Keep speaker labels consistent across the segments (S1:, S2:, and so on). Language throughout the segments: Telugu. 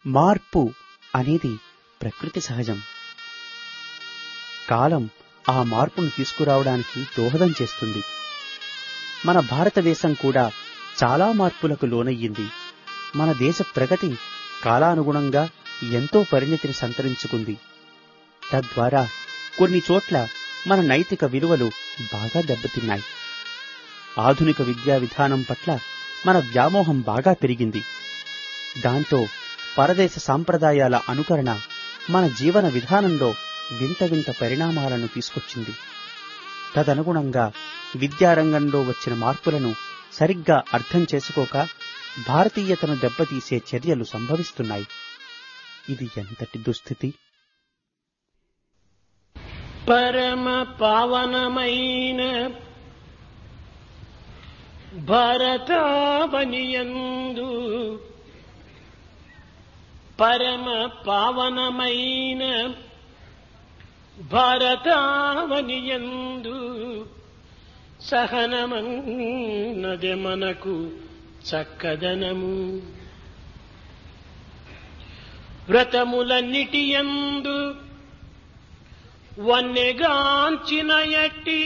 S1: మార్పు అనేది ప్రకృతి సహజం కాలం ఆ మార్పును తీసుకురావడానికి దోహదం చేస్తుంది మన భారతదేశం కూడా చాలా మార్పులకు లోనయ్యింది మన దేశ ప్రగతి కాలానుగుణంగా ఎంతో పరిణతిని సంతరించుకుంది తద్వారా కొన్ని చోట్ల మన నైతిక విలువలు బాగా దెబ్బతిన్నాయి ఆధునిక విద్యా విధానం పట్ల మన వ్యామోహం బాగా పెరిగింది దాంతో పరదేశ సాంప్రదాయాల అనుకరణ మన జీవన విధానంలో వింత వింత పరిణామాలను తీసుకొచ్చింది తదనుగుణంగా విద్యారంగంలో వచ్చిన మార్పులను సరిగ్గా అర్థం చేసుకోక భారతీయతను దెబ్బతీసే చర్యలు సంభవిస్తున్నాయి ఇది ఎంతటి దుస్థితి
S2: పరమ పావనమైన భరతావనియందు పరమ పావనమైన భారతావనియందు సహనమన్నది మనకు చక్కదనము వ్రతములన్నిటియందు వన్నెగాంచిన ఎట్టి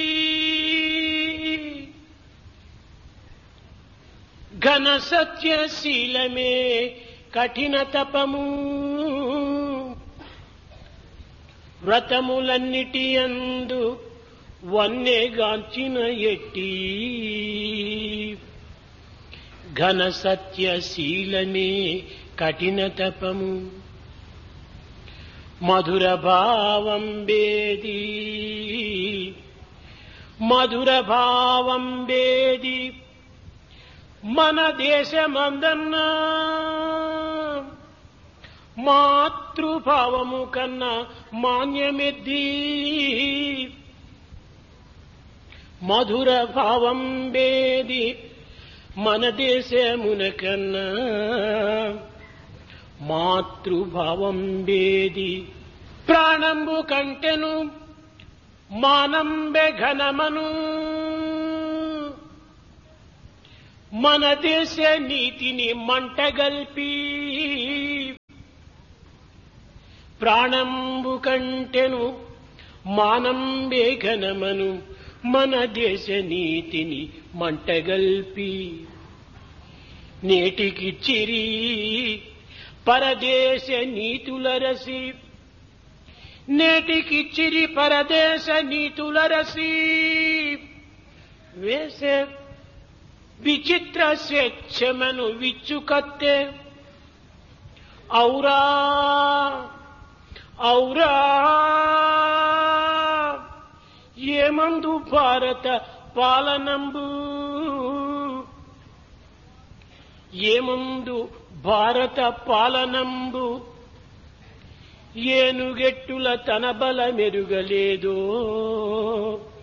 S2: ఘన సత్యశీలమే కఠిన తపము వ్రతములన్నిటి అందు వన్నెగాంచిన ఎట్టి ఘన సత్యశీలమే కఠిన తపము మధుర భావం వేది మధుర భావం వేది మన దేశమందన్నా మాతృభావము కన్నా మాన్యమెద్ది మధుర భావం వేది మన దేశమున కన్నా మాతృభావం వేది ప్రాణంబు కంటెను మానంబె ఘనమను మన దేశ నీతిని మంటగల్పి ప్రాణంబు కంటెను మానంబే ఘనమను మన దేశ నీతిని మంటగల్పి నేటికి చిరి పరదేశ నీతుల రసి నేటికి చిరి పరదేశ నీతుల రసి వేసే విచిత్ర స్వేచ్ఛమను విచ్చుకత్తే ఔరా ఔరా ఏమందు భారత పాలనంబు ఏమందు భారత పాలనంబు ఏనుగెట్టుల తన బల మెరుగలేదో